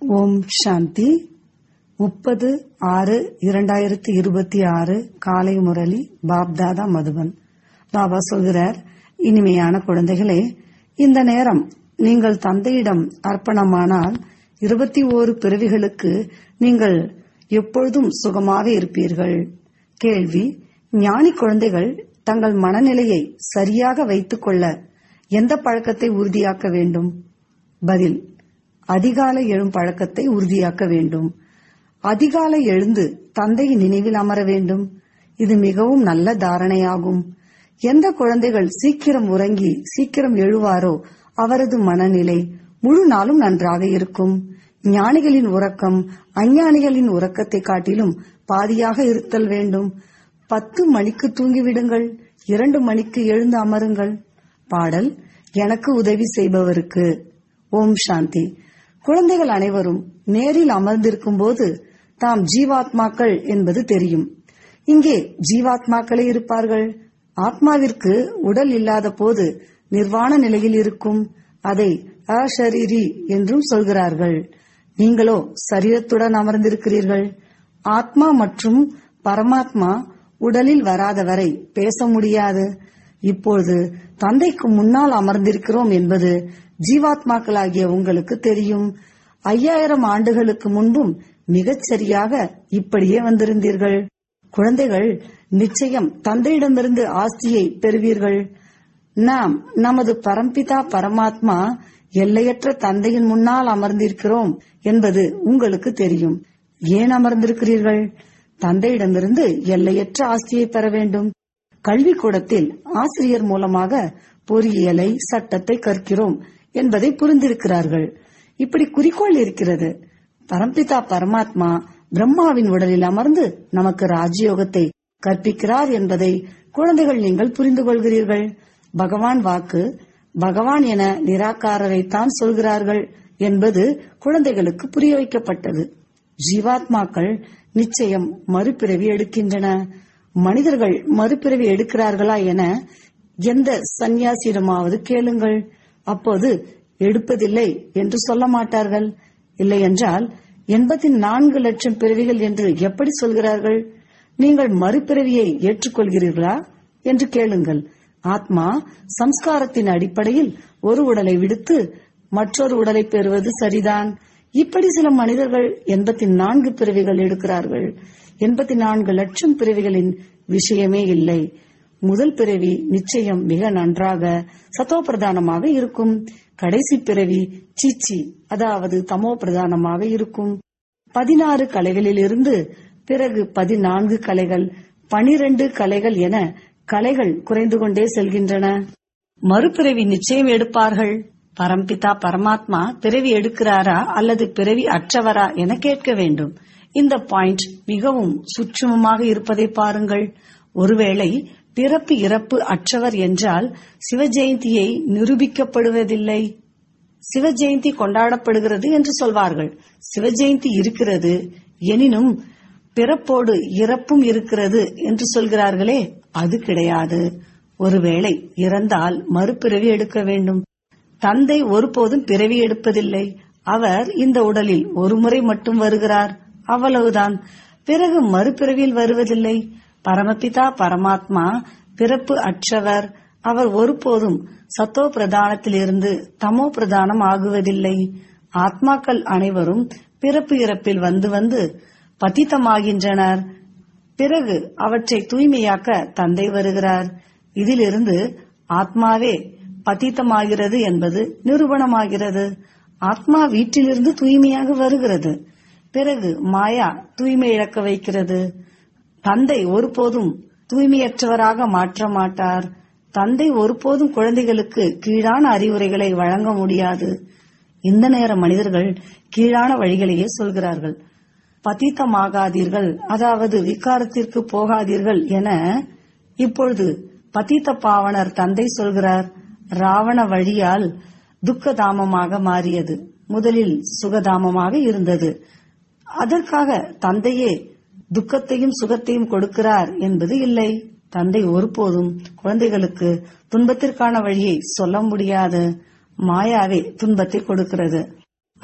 ஓம் சாந்தி முப்பது ஆறு இரண்டாயிரத்தி இருபத்தி ஆறு காலை முரளி பாப்தாதா மதுபன் பாபா சொல்கிறார் இனிமையான குழந்தைகளே இந்த நேரம் நீங்கள் தந்தையிடம் அர்ப்பணமானால் இருபத்தி ஓரு பிறவிகளுக்கு நீங்கள் எப்பொழுதும் சுகமாக இருப்பீர்கள் கேள்வி ஞானி குழந்தைகள் தங்கள் மனநிலையை சரியாக வைத்துக் கொள்ள எந்த பழக்கத்தை உறுதியாக்க வேண்டும் பதில் அதிகாலை எழும் பழக்கத்தை உறுதியாக்க வேண்டும் அதிகாலை எழுந்து தந்தையின் நினைவில் அமர வேண்டும் இது மிகவும் நல்ல தாரணையாகும் எந்த குழந்தைகள் சீக்கிரம் உறங்கி சீக்கிரம் எழுவாரோ அவரது மனநிலை முழு நாளும் நன்றாக இருக்கும் ஞானிகளின் உறக்கம் அஞ்ஞானிகளின் உறக்கத்தை காட்டிலும் பாதியாக இருத்தல் வேண்டும் பத்து மணிக்கு தூங்கிவிடுங்கள் இரண்டு மணிக்கு எழுந்து அமருங்கள் பாடல் எனக்கு உதவி செய்பவருக்கு ஓம் சாந்தி குழந்தைகள் அனைவரும் நேரில் அமர்ந்திருக்கும் போது தாம் ஜீவாத்மாக்கள் என்பது தெரியும் இங்கே ஜீவாத்மாக்களே இருப்பார்கள் ஆத்மாவிற்கு உடல் இல்லாத போது நிர்வாண நிலையில் இருக்கும் அதை அஷரீரி என்றும் சொல்கிறார்கள் நீங்களோ சரீரத்துடன் அமர்ந்திருக்கிறீர்கள் ஆத்மா மற்றும் பரமாத்மா உடலில் வராத வரை பேச முடியாது இப்பொழுது தந்தைக்கு முன்னால் அமர்ந்திருக்கிறோம் என்பது ஜீவாத்மாக்களாகிய உங்களுக்கு தெரியும் ஐயாயிரம் ஆண்டுகளுக்கு முன்பும் மிகச் சரியாக இப்படியே வந்திருந்தீர்கள் குழந்தைகள் நிச்சயம் தந்தையிடமிருந்து ஆஸ்தியை பெறுவீர்கள் நாம் நமது பரம்பிதா பரமாத்மா எல்லையற்ற தந்தையின் முன்னால் அமர்ந்திருக்கிறோம் என்பது உங்களுக்கு தெரியும் ஏன் அமர்ந்திருக்கிறீர்கள் தந்தையிடமிருந்து எல்லையற்ற ஆஸ்தியை பெற வேண்டும் கல்விக்கூடத்தில் ஆசிரியர் மூலமாக பொறியியலை சட்டத்தை கற்கிறோம் என்பதை புரிந்திருக்கிறார்கள் இப்படி குறிக்கோள் இருக்கிறது பரம்பிதா பரமாத்மா பிரம்மாவின் உடலில் அமர்ந்து நமக்கு ராஜயோகத்தை கற்பிக்கிறார் என்பதை குழந்தைகள் நீங்கள் புரிந்து கொள்கிறீர்கள் பகவான் வாக்கு பகவான் என நிராகாரரைத்தான் சொல்கிறார்கள் என்பது குழந்தைகளுக்கு புரிய வைக்கப்பட்டது ஜீவாத்மாக்கள் நிச்சயம் மறுபிறவி எடுக்கின்றன மனிதர்கள் மறுபிறவி எடுக்கிறார்களா என எந்த சந்நியாசியிடமாவது கேளுங்கள் அப்போது எடுப்பதில்லை என்று சொல்ல மாட்டார்கள் இல்லையென்றால் எண்பத்தி நான்கு லட்சம் பிறவிகள் என்று எப்படி சொல்கிறார்கள் நீங்கள் மறுபிறவியை ஏற்றுக்கொள்கிறீர்களா என்று கேளுங்கள் ஆத்மா சம்ஸ்காரத்தின் அடிப்படையில் ஒரு உடலை விடுத்து மற்றொரு உடலை பெறுவது சரிதான் இப்படி சில மனிதர்கள் எண்பத்தி நான்கு பிறவிகள் எடுக்கிறார்கள் எண்பத்தி நான்கு லட்சம் பிறவிகளின் விஷயமே இல்லை முதல் பிறவி நிச்சயம் மிக நன்றாக சத்தோ பிரதானமாக இருக்கும் கடைசி பிறவி சீச்சி அதாவது தமோ பிரதானமாக இருக்கும் பதினாறு கலைகளில் இருந்து பிறகு பதினான்கு கலைகள் பனிரெண்டு கலைகள் என கலைகள் குறைந்து கொண்டே செல்கின்றன மறுபிறவி நிச்சயம் எடுப்பார்கள் பரம்பிதா பரமாத்மா பிறவி எடுக்கிறாரா அல்லது பிறவி அற்றவரா என கேட்க வேண்டும் இந்த பாயிண்ட் மிகவும் சுற்றுமமாக இருப்பதை பாருங்கள் ஒருவேளை பிறப்பு இறப்பு அற்றவர் என்றால் சிவஜெயந்தியை நிரூபிக்கப்படுவதில்லை சிவஜெயந்தி கொண்டாடப்படுகிறது என்று சொல்வார்கள் சிவஜெயந்தி இருக்கிறது எனினும் பிறப்போடு இறப்பும் இருக்கிறது என்று சொல்கிறார்களே அது கிடையாது ஒருவேளை இறந்தால் மறுபிறவி எடுக்க வேண்டும் தந்தை ஒருபோதும் பிறவி எடுப்பதில்லை அவர் இந்த உடலில் ஒருமுறை மட்டும் வருகிறார் அவ்வளவுதான் பிறகு மறுபிறவியில் வருவதில்லை பரமபிதா பரமாத்மா பிறப்பு அற்றவர் அவர் ஒருபோதும் சத்தோ பிரதானத்திலிருந்து தமோ பிரதானம் ஆகுவதில்லை ஆத்மாக்கள் அனைவரும் பிறப்பு இறப்பில் வந்து வந்து பதித்தமாகின்றனர் பிறகு அவற்றை தூய்மையாக்க தந்தை வருகிறார் இதிலிருந்து ஆத்மாவே பதித்தமாகிறது என்பது நிரூபணமாகிறது ஆத்மா வீட்டிலிருந்து தூய்மையாக வருகிறது பிறகு மாயா தூய்மை இழக்க வைக்கிறது தந்தை ஒருபோதும் தூய்மையற்றவராக மாற்ற மாட்டார் தந்தை ஒருபோதும் குழந்தைகளுக்கு கீழான அறிவுரைகளை வழங்க முடியாது இந்த நேர மனிதர்கள் கீழான வழிகளையே சொல்கிறார்கள் பதித்தமாகாதீர்கள் அதாவது விகாரத்திற்கு போகாதீர்கள் என இப்பொழுது பதித்த பாவனர் தந்தை சொல்கிறார் ராவண வழியால் துக்கதாமமாக மாறியது முதலில் சுகதாமமாக இருந்தது அதற்காக தந்தையே துக்கத்தையும் சுகத்தையும் கொடுக்கிறார் என்பது இல்லை தந்தை ஒருபோதும் குழந்தைகளுக்கு துன்பத்திற்கான வழியை சொல்ல முடியாது மாயாவே துன்பத்தை கொடுக்கிறது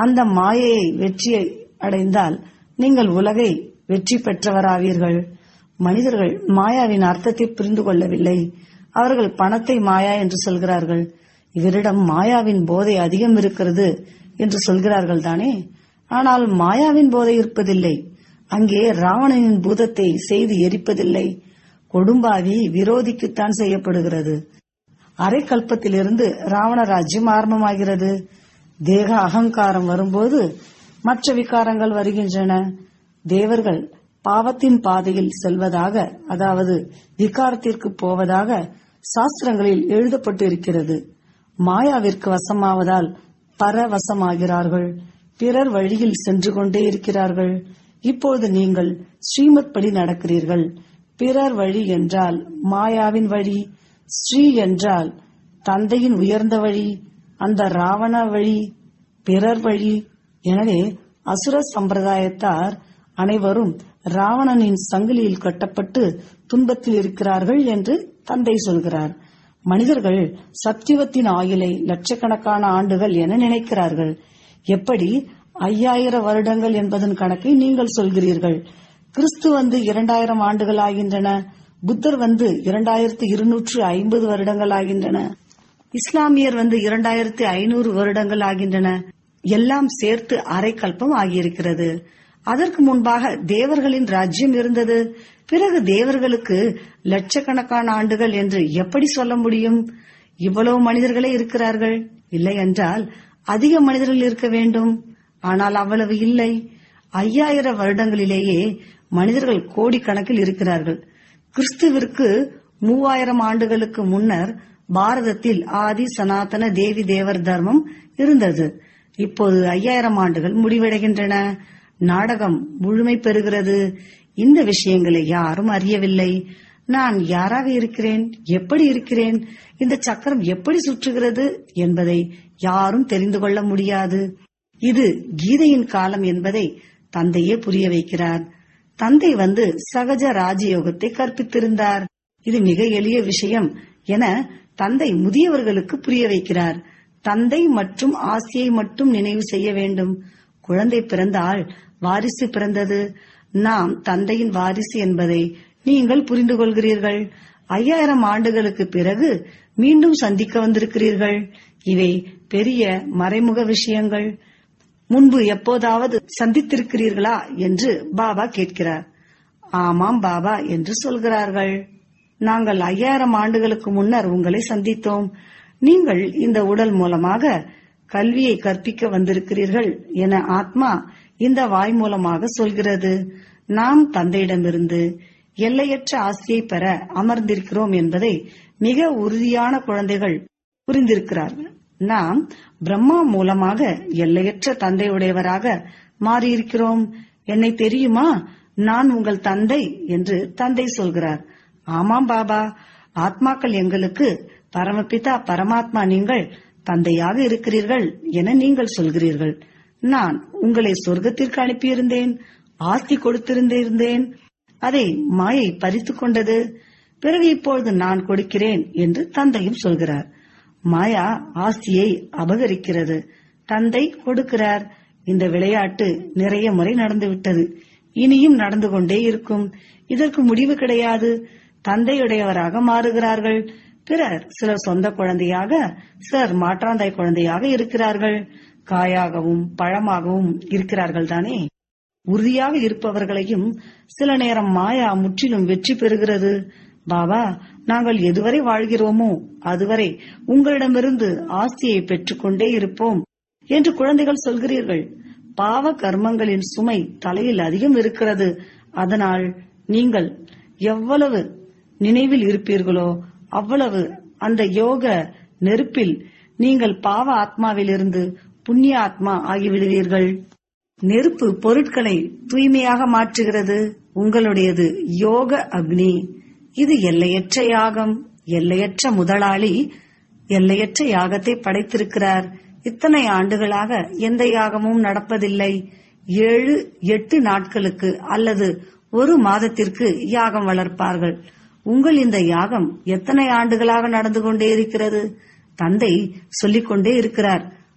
அந்த மாயையை வெற்றி அடைந்தால் நீங்கள் உலகை வெற்றி பெற்றவராவீர்கள் மனிதர்கள் மாயாவின் அர்த்தத்தை புரிந்து கொள்ளவில்லை அவர்கள் பணத்தை மாயா என்று சொல்கிறார்கள் இவரிடம் மாயாவின் போதை அதிகம் இருக்கிறது என்று சொல்கிறார்கள் தானே ஆனால் மாயாவின் போதை இருப்பதில்லை அங்கே ராவணனின் பூதத்தை செய்து எரிப்பதில்லை கொடும்பாவி விரோதிக்குத்தான் செய்யப்படுகிறது அரைக்கல்பத்திலிருந்து ராவண ராஜ்யம் ஆரம்பமாகிறது தேக அகங்காரம் வரும்போது மற்ற விகாரங்கள் வருகின்றன தேவர்கள் பாவத்தின் பாதையில் செல்வதாக அதாவது விகாரத்திற்கு போவதாக சாஸ்திரங்களில் எழுதப்பட்டு இருக்கிறது மாயாவிற்கு வசமாவதால் பரவசமாகிறார்கள் பிறர் வழியில் சென்று கொண்டே இருக்கிறார்கள் இப்போது நீங்கள் ஸ்ரீமத் படி நடக்கிறீர்கள் பிறர் வழி என்றால் மாயாவின் வழி ஸ்ரீ என்றால் தந்தையின் உயர்ந்த வழி அந்த ராவண வழி பிறர் வழி எனவே அசுர சம்பிரதாயத்தார் அனைவரும் ராவணனின் சங்கிலியில் கட்டப்பட்டு துன்பத்தில் இருக்கிறார்கள் என்று தந்தை சொல்கிறார் மனிதர்கள் சத்தியவத்தின் ஆயுளை லட்சக்கணக்கான ஆண்டுகள் என நினைக்கிறார்கள் எப்படி ஐயாயிரம் வருடங்கள் என்பதன் கணக்கை நீங்கள் சொல்கிறீர்கள் கிறிஸ்து வந்து இரண்டாயிரம் ஆண்டுகள் ஆகின்றன புத்தர் வந்து இரண்டாயிரத்தி இருநூற்று ஐம்பது வருடங்கள் ஆகின்றன இஸ்லாமியர் வந்து இரண்டாயிரத்தி ஐநூறு வருடங்கள் ஆகின்றன எல்லாம் சேர்த்து அரை கல்பம் ஆகியிருக்கிறது அதற்கு முன்பாக தேவர்களின் ராஜ்யம் இருந்தது பிறகு தேவர்களுக்கு லட்சக்கணக்கான ஆண்டுகள் என்று எப்படி சொல்ல முடியும் இவ்வளவு மனிதர்களே இருக்கிறார்கள் இல்லை என்றால் அதிக மனிதர்கள் இருக்க வேண்டும் ஆனால் அவ்வளவு இல்லை ஐயாயிரம் வருடங்களிலேயே மனிதர்கள் கோடிக்கணக்கில் இருக்கிறார்கள் கிறிஸ்துவிற்கு மூவாயிரம் ஆண்டுகளுக்கு முன்னர் பாரதத்தில் ஆதி சனாதன தேவி தேவர் தர்மம் இருந்தது இப்போது ஐயாயிரம் ஆண்டுகள் முடிவடைகின்றன நாடகம் முழுமை பெறுகிறது இந்த விஷயங்களை யாரும் அறியவில்லை நான் யாராக இருக்கிறேன் எப்படி இருக்கிறேன் இந்த சக்கரம் எப்படி சுற்றுகிறது என்பதை யாரும் தெரிந்து கொள்ள முடியாது இது கீதையின் காலம் என்பதை தந்தையே புரிய வைக்கிறார் தந்தை வந்து சகஜ ராஜயோகத்தை கற்பித்திருந்தார் இது மிக எளிய விஷயம் என தந்தை முதியவர்களுக்கு புரிய வைக்கிறார் தந்தை மற்றும் ஆசையை மட்டும் நினைவு செய்ய வேண்டும் குழந்தை பிறந்தால் வாரிசு பிறந்தது நாம் தந்தையின் வாரிசு என்பதை நீங்கள் புரிந்து கொள்கிறீர்கள் ஐயாயிரம் ஆண்டுகளுக்கு பிறகு மீண்டும் சந்திக்க வந்திருக்கிறீர்கள் இவை பெரிய மறைமுக விஷயங்கள் முன்பு எப்போதாவது சந்தித்திருக்கிறீர்களா என்று பாபா கேட்கிறார் ஆமாம் பாபா என்று சொல்கிறார்கள் நாங்கள் ஐயாயிரம் ஆண்டுகளுக்கு முன்னர் உங்களை சந்தித்தோம் நீங்கள் இந்த உடல் மூலமாக கல்வியை கற்பிக்க வந்திருக்கிறீர்கள் என ஆத்மா இந்த வாய் மூலமாக சொல்கிறது நாம் தந்தையிடமிருந்து எல்லையற்ற ஆசையை பெற அமர்ந்திருக்கிறோம் என்பதை மிக உறுதியான குழந்தைகள் புரிந்திருக்கிறார்கள் நாம் பிரம்மா மூலமாக எல்லையற்ற தந்தையுடையவராக மாறியிருக்கிறோம் என்னை தெரியுமா நான் உங்கள் தந்தை என்று தந்தை சொல்கிறார் ஆமாம் பாபா ஆத்மாக்கள் எங்களுக்கு பரமபிதா பரமாத்மா நீங்கள் தந்தையாக இருக்கிறீர்கள் என நீங்கள் சொல்கிறீர்கள் நான் உங்களை சொர்க்கத்திற்கு அனுப்பியிருந்தேன் ஆஸ்தி கொடுத்திருந்திருந்தேன் அதை மாயை பறித்து கொண்டது பிறகு இப்பொழுது நான் கொடுக்கிறேன் என்று தந்தையும் சொல்கிறார் மாயா ஆஸ்தியை அபகரிக்கிறது தந்தை கொடுக்கிறார் இந்த விளையாட்டு நிறைய முறை நடந்துவிட்டது இனியும் நடந்து கொண்டே இருக்கும் இதற்கு முடிவு கிடையாது தந்தையுடையவராக மாறுகிறார்கள் பிறர் சிலர் சொந்த குழந்தையாக சிலர் மாற்றாந்தாய் குழந்தையாக இருக்கிறார்கள் காயாகவும் பழமாகவும் இருக்கிறார்கள் தானே உறுதியாக இருப்பவர்களையும் சில நேரம் மாயா முற்றிலும் வெற்றி பெறுகிறது பாபா நாங்கள் எதுவரை வாழ்கிறோமோ அதுவரை உங்களிடமிருந்து ஆஸ்தியை பெற்றுக்கொண்டே இருப்போம் என்று குழந்தைகள் சொல்கிறீர்கள் பாவ கர்மங்களின் சுமை தலையில் அதிகம் இருக்கிறது அதனால் நீங்கள் எவ்வளவு நினைவில் இருப்பீர்களோ அவ்வளவு அந்த யோக நெருப்பில் நீங்கள் பாவ ஆத்மாவிலிருந்து புண்ணிய ஆத்மா ஆகிவிடுவீர்கள் நெருப்பு பொருட்களை தூய்மையாக மாற்றுகிறது உங்களுடையது யோக அக்னி இது எல்லையற்ற யாகம் எல்லையற்ற முதலாளி எல்லையற்ற யாகத்தை படைத்திருக்கிறார் இத்தனை ஆண்டுகளாக எந்த யாகமும் நடப்பதில்லை ஏழு எட்டு நாட்களுக்கு அல்லது ஒரு மாதத்திற்கு யாகம் வளர்ப்பார்கள் உங்கள் இந்த யாகம் எத்தனை ஆண்டுகளாக நடந்து கொண்டே இருக்கிறது தந்தை சொல்லிக் கொண்டே இருக்கிறார்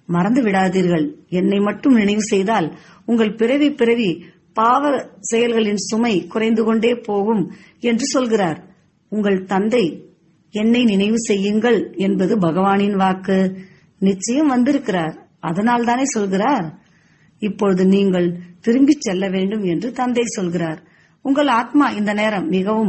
மறந்து விடாதீர்கள் என்னை மட்டும் நினைவு செய்தால் உங்கள் பிறவி பிறவி பாவ செயல்களின் சுமை குறைந்து கொண்டே போகும் என்று சொல்கிறார் உங்கள் தந்தை என்னை நினைவு செய்யுங்கள் என்பது பகவானின் வாக்கு நிச்சயம் வந்திருக்கிறார் அதனால் தானே சொல்கிறார் இப்பொழுது நீங்கள் திரும்பிச் செல்ல வேண்டும் என்று தந்தை சொல்கிறார் உங்கள் ஆத்மா இந்த நேரம் மிகவும்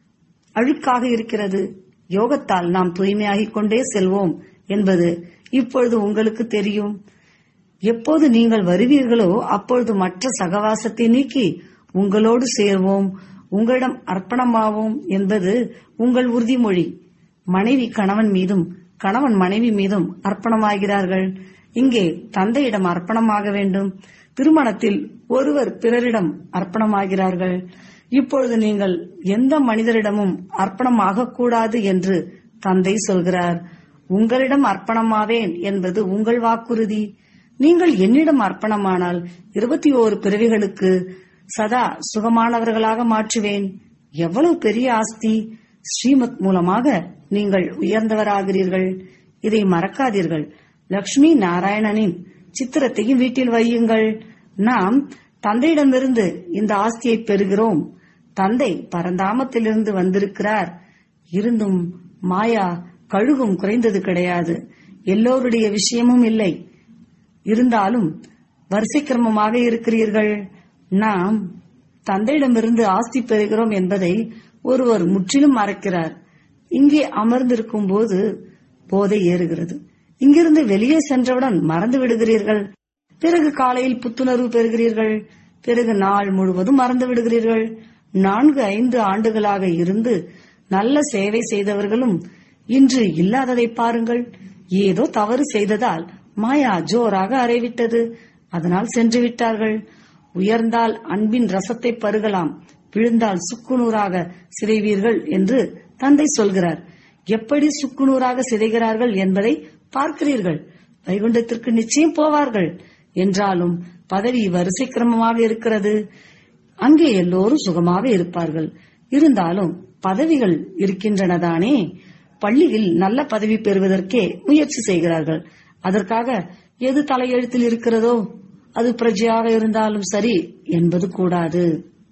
அழுக்காக இருக்கிறது யோகத்தால் நாம் தூய்மையாகிக் கொண்டே செல்வோம் என்பது இப்பொழுது உங்களுக்கு தெரியும் எப்போது நீங்கள் வருவீர்களோ அப்பொழுது மற்ற சகவாசத்தை நீக்கி உங்களோடு சேர்வோம் உங்களிடம் அர்ப்பணமாவோம் என்பது உங்கள் உறுதிமொழி மனைவி கணவன் மீதும் கணவன் மனைவி மீதும் அர்ப்பணமாகிறார்கள் இங்கே தந்தையிடம் அர்ப்பணமாக வேண்டும் திருமணத்தில் ஒருவர் பிறரிடம் அர்ப்பணமாகிறார்கள் இப்பொழுது நீங்கள் எந்த மனிதரிடமும் அர்ப்பணமாக கூடாது என்று தந்தை சொல்கிறார் உங்களிடம் அர்ப்பணமாவேன் என்பது உங்கள் வாக்குறுதி நீங்கள் என்னிடம் அர்ப்பணமானால் இருபத்தி ஓரு பிறவிகளுக்கு சதா சுகமானவர்களாக மாற்றுவேன் எவ்வளவு பெரிய ஆஸ்தி ஸ்ரீமத் மூலமாக நீங்கள் உயர்ந்தவராகிறீர்கள் இதை மறக்காதீர்கள் லக்ஷ்மி நாராயணனின் சித்திரத்தையும் வீட்டில் வையுங்கள் நாம் தந்தையிடமிருந்து இந்த ஆஸ்தியை பெறுகிறோம் தந்தை பரந்தாமத்திலிருந்து வந்திருக்கிறார் இருந்தும் மாயா கழுகும் குறைந்தது கிடையாது எல்லோருடைய விஷயமும் இல்லை இருந்தாலும் வரிசை கிரமமாக இருக்கிறீர்கள் நாம் தந்தையிடமிருந்து ஆஸ்தி பெறுகிறோம் என்பதை ஒருவர் முற்றிலும் மறக்கிறார் இங்கே அமர்ந்திருக்கும் போது போதை ஏறுகிறது இங்கிருந்து வெளியே சென்றவுடன் மறந்து விடுகிறீர்கள் பிறகு காலையில் புத்துணர்வு பெறுகிறீர்கள் பிறகு நாள் முழுவதும் மறந்து விடுகிறீர்கள் நான்கு ஐந்து ஆண்டுகளாக இருந்து நல்ல சேவை செய்தவர்களும் இன்று இல்லாததை பாருங்கள் ஏதோ தவறு செய்ததால் மாயா ஜோராக அறைவிட்டது அதனால் சென்று விட்டார்கள் உயர்ந்தால் அன்பின் ரசத்தை பருகலாம் விழுந்தால் சுக்குநூறாக சிதைவீர்கள் என்று தந்தை சொல்கிறார் எப்படி சுக்குநூறாக சிதைகிறார்கள் என்பதை பார்க்கிறீர்கள் வைகுண்டத்திற்கு நிச்சயம் போவார்கள் என்றாலும் பதவி வரிசை கிரமமாக இருக்கிறது அங்கே எல்லோரும் சுகமாக இருப்பார்கள் இருந்தாலும் பதவிகள் இருக்கின்றனதானே பள்ளியில் நல்ல பதவி பெறுவதற்கே முயற்சி செய்கிறார்கள் அதற்காக எது தலையெழுத்தில் இருக்கிறதோ அது பிரஜையாக இருந்தாலும் சரி என்பது கூடாது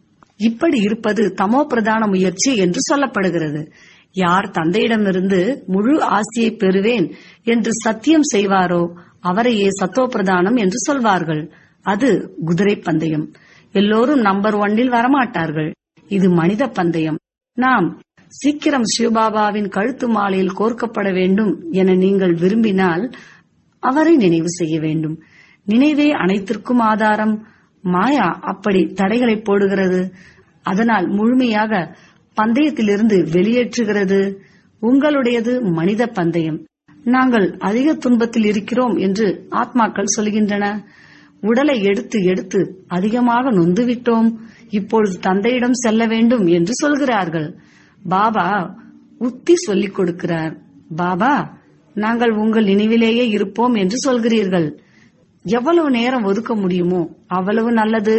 இப்படி இருப்பது தமோ பிரதான முயற்சி என்று சொல்லப்படுகிறது யார் தந்தையிடமிருந்து முழு ஆசியை பெறுவேன் என்று சத்தியம் செய்வாரோ அவரையே சத்தோ பிரதானம் என்று சொல்வார்கள் அது குதிரை பந்தயம் எல்லோரும் நம்பர் ஒன்னில் வரமாட்டார்கள் இது மனித பந்தயம் நாம் சீக்கிரம் சிவபாபாவின் கழுத்து மாலையில் கோர்க்கப்பட வேண்டும் என நீங்கள் விரும்பினால் அவரை நினைவு செய்ய வேண்டும் நினைவே அனைத்திற்கும் ஆதாரம் மாயா அப்படி தடைகளை போடுகிறது அதனால் முழுமையாக பந்தயத்திலிருந்து வெளியேற்றுகிறது உங்களுடையது மனித பந்தயம் நாங்கள் அதிக துன்பத்தில் இருக்கிறோம் என்று ஆத்மாக்கள் சொல்கின்றன உடலை எடுத்து எடுத்து அதிகமாக நொந்துவிட்டோம் இப்பொழுது தந்தையிடம் செல்ல வேண்டும் என்று சொல்கிறார்கள் பாபா உத்தி சொல்லிக் கொடுக்கிறார் பாபா நாங்கள் உங்கள் நினைவிலேயே இருப்போம் என்று சொல்கிறீர்கள் எவ்வளவு நேரம் ஒதுக்க முடியுமோ அவ்வளவு நல்லது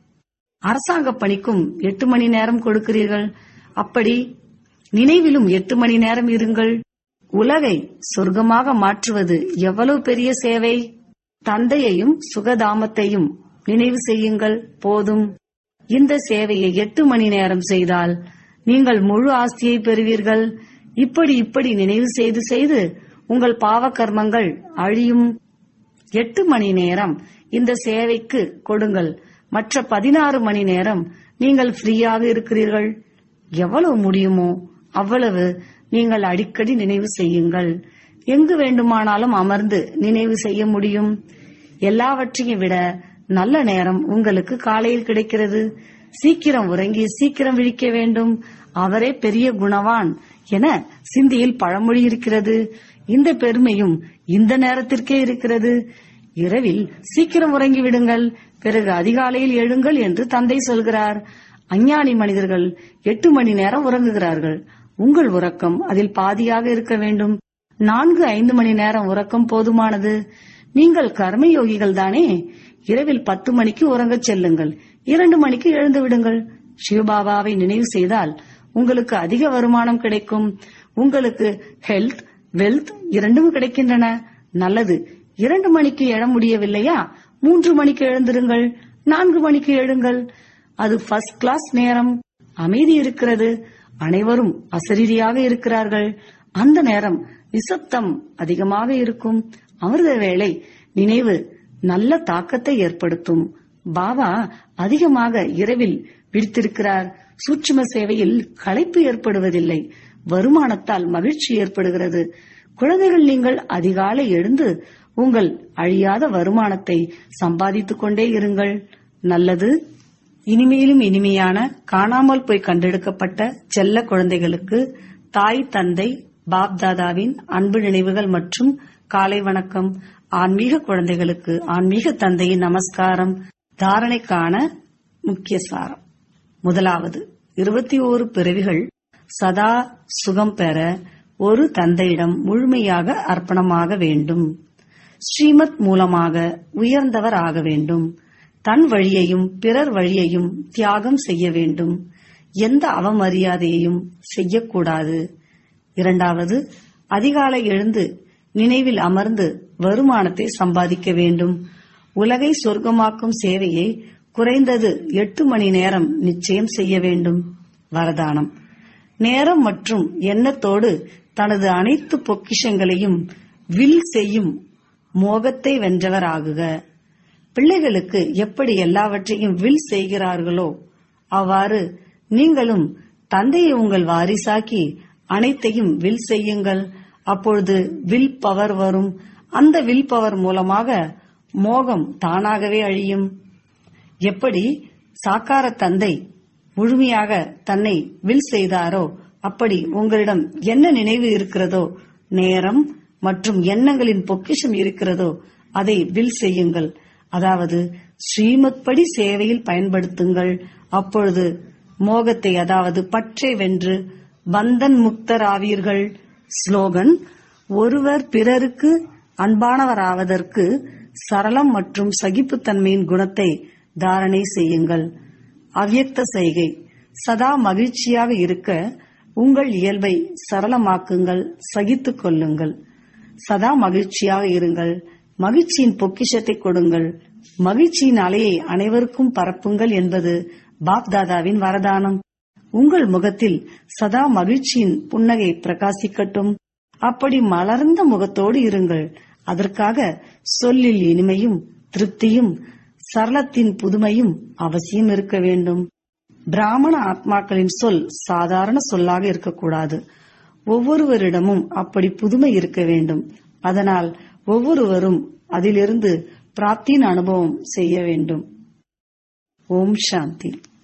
அரசாங்க பணிக்கும் எட்டு மணி நேரம் கொடுக்கிறீர்கள் அப்படி நினைவிலும் எட்டு மணி நேரம் இருங்கள் உலகை சொர்க்கமாக மாற்றுவது எவ்வளவு பெரிய சேவை தந்தையையும் சுகதாமத்தையும் நினைவு செய்யுங்கள் போதும் இந்த சேவையை எட்டு மணி நேரம் செய்தால் நீங்கள் முழு ஆஸ்தியை பெறுவீர்கள் இப்படி இப்படி நினைவு செய்து செய்து உங்கள் பாவ கர்மங்கள் அழியும் எட்டு மணி நேரம் இந்த சேவைக்கு கொடுங்கள் மற்ற பதினாறு மணி நேரம் நீங்கள் ஃப்ரீயாக இருக்கிறீர்கள் எவ்வளவு முடியுமோ அவ்வளவு நீங்கள் அடிக்கடி நினைவு செய்யுங்கள் எங்கு வேண்டுமானாலும் அமர்ந்து நினைவு செய்ய முடியும் எல்லாவற்றையும் விட நல்ல நேரம் உங்களுக்கு காலையில் கிடைக்கிறது சீக்கிரம் உறங்கி சீக்கிரம் விழிக்க வேண்டும் அவரே பெரிய குணவான் என சிந்தியில் பழமொழி இருக்கிறது இந்த பெருமையும் இந்த நேரத்திற்கே இருக்கிறது இரவில் சீக்கிரம் உறங்கி விடுங்கள் பிறகு அதிகாலையில் எழுங்கள் என்று தந்தை சொல்கிறார் அஞ்ஞானி மனிதர்கள் எட்டு மணி நேரம் உறங்குகிறார்கள் உங்கள் உறக்கம் அதில் பாதியாக இருக்க வேண்டும் நான்கு ஐந்து மணி நேரம் உறக்கம் போதுமானது நீங்கள் கர்மயோகிகள் தானே இரவில் பத்து மணிக்கு உறங்கச் செல்லுங்கள் இரண்டு மணிக்கு எழுந்து விடுங்கள் சிவபாபாவை நினைவு செய்தால் உங்களுக்கு அதிக வருமானம் கிடைக்கும் உங்களுக்கு ஹெல்த் வெல்த் இரண்டும் கிடைக்கின்றன நல்லது இரண்டு மணிக்கு எழ முடியவில்லையா மூன்று மணிக்கு எழுந்திருங்கள் நான்கு மணிக்கு எழுங்கள் அது ஃபர்ஸ்ட் கிளாஸ் நேரம் அமைதி இருக்கிறது அனைவரும் அசரீரியாக இருக்கிறார்கள் அந்த நேரம் நிசப்தம் அதிகமாக இருக்கும் அமிர்த வேளை நினைவு நல்ல தாக்கத்தை ஏற்படுத்தும் பாபா அதிகமாக இரவில் விடுத்திருக்கிறார் சூட்சும சேவையில் களைப்பு ஏற்படுவதில்லை வருமானத்தால் மகிழ்ச்சி ஏற்படுகிறது குழந்தைகள் நீங்கள் அதிகாலை எழுந்து உங்கள் அழியாத வருமானத்தை சம்பாதித்துக் கொண்டே இருங்கள் நல்லது இனிமையிலும் இனிமையான காணாமல் போய் கண்டெடுக்கப்பட்ட செல்ல குழந்தைகளுக்கு தாய் தந்தை பாப்தாதாவின் அன்பு நினைவுகள் மற்றும் காலை வணக்கம் ஆன்மீக குழந்தைகளுக்கு ஆன்மீக தந்தையின் நமஸ்காரம் தாரணைக்கான முக்கிய சாரம் முதலாவது இருபத்தி ஓரு பிறவிகள் சதா சுகம் பெற ஒரு தந்தையிடம் முழுமையாக அர்ப்பணமாக வேண்டும் ஸ்ரீமத் மூலமாக உயர்ந்தவர் ஆக வேண்டும் தன் வழியையும் பிறர் வழியையும் தியாகம் செய்ய வேண்டும் எந்த அவமரியாதையையும் செய்யக்கூடாது இரண்டாவது அதிகாலை எழுந்து நினைவில் அமர்ந்து வருமானத்தை சம்பாதிக்க வேண்டும் உலகை சொர்க்கமாக்கும் சேவையை குறைந்தது எட்டு மணி நேரம் நிச்சயம் செய்ய வேண்டும் வரதானம் நேரம் மற்றும் எண்ணத்தோடு தனது அனைத்து பொக்கிஷங்களையும் வில் செய்யும் மோகத்தை வென்றவராகுக பிள்ளைகளுக்கு எப்படி எல்லாவற்றையும் வில் செய்கிறார்களோ அவ்வாறு நீங்களும் தந்தையை உங்கள் வாரிசாக்கி அனைத்தையும் வில் செய்யுங்கள் அப்பொழுது வில் பவர் வரும் அந்த வில் பவர் மூலமாக மோகம் தானாகவே அழியும் எப்படி சாக்கார தந்தை முழுமையாக தன்னை வில் செய்தாரோ அப்படி உங்களிடம் என்ன நினைவு இருக்கிறதோ நேரம் மற்றும் எண்ணங்களின் பொக்கிஷம் இருக்கிறதோ அதை வில் செய்யுங்கள் அதாவது ஸ்ரீமத் படி சேவையில் பயன்படுத்துங்கள் அப்பொழுது மோகத்தை அதாவது பற்றை வென்று பந்தன் முக்தராவீர்கள் ஸ்லோகன் ஒருவர் பிறருக்கு அன்பானவராவதற்கு சரளம் மற்றும் சகிப்புத்தன்மையின் குணத்தை தாரணை செய்யுங்கள் அவ்யக்த செய்கை சதா மகிழ்ச்சியாக இருக்க உங்கள் இயல்பை சரளமாக்குங்கள் சகித்துக் கொள்ளுங்கள் சதா மகிழ்ச்சியாக இருங்கள் மகிழ்ச்சியின் பொக்கிஷத்தை கொடுங்கள் மகிழ்ச்சியின் அலையை அனைவருக்கும் பரப்புங்கள் என்பது பாப்தாதாவின் வரதானம் உங்கள் முகத்தில் சதா மகிழ்ச்சியின் புன்னகை பிரகாசிக்கட்டும் அப்படி மலர்ந்த முகத்தோடு இருங்கள் அதற்காக சொல்லில் இனிமையும் திருப்தியும் சரளத்தின் புதுமையும் அவசியம் இருக்க வேண்டும் பிராமண ஆத்மாக்களின் சொல் சாதாரண சொல்லாக இருக்கக்கூடாது ஒவ்வொருவரிடமும் அப்படி புதுமை இருக்க வேண்டும் அதனால் ஒவ்வொருவரும் அதிலிருந்து பிராப்தியின் அனுபவம் செய்ய வேண்டும் ஓம் சாந்தி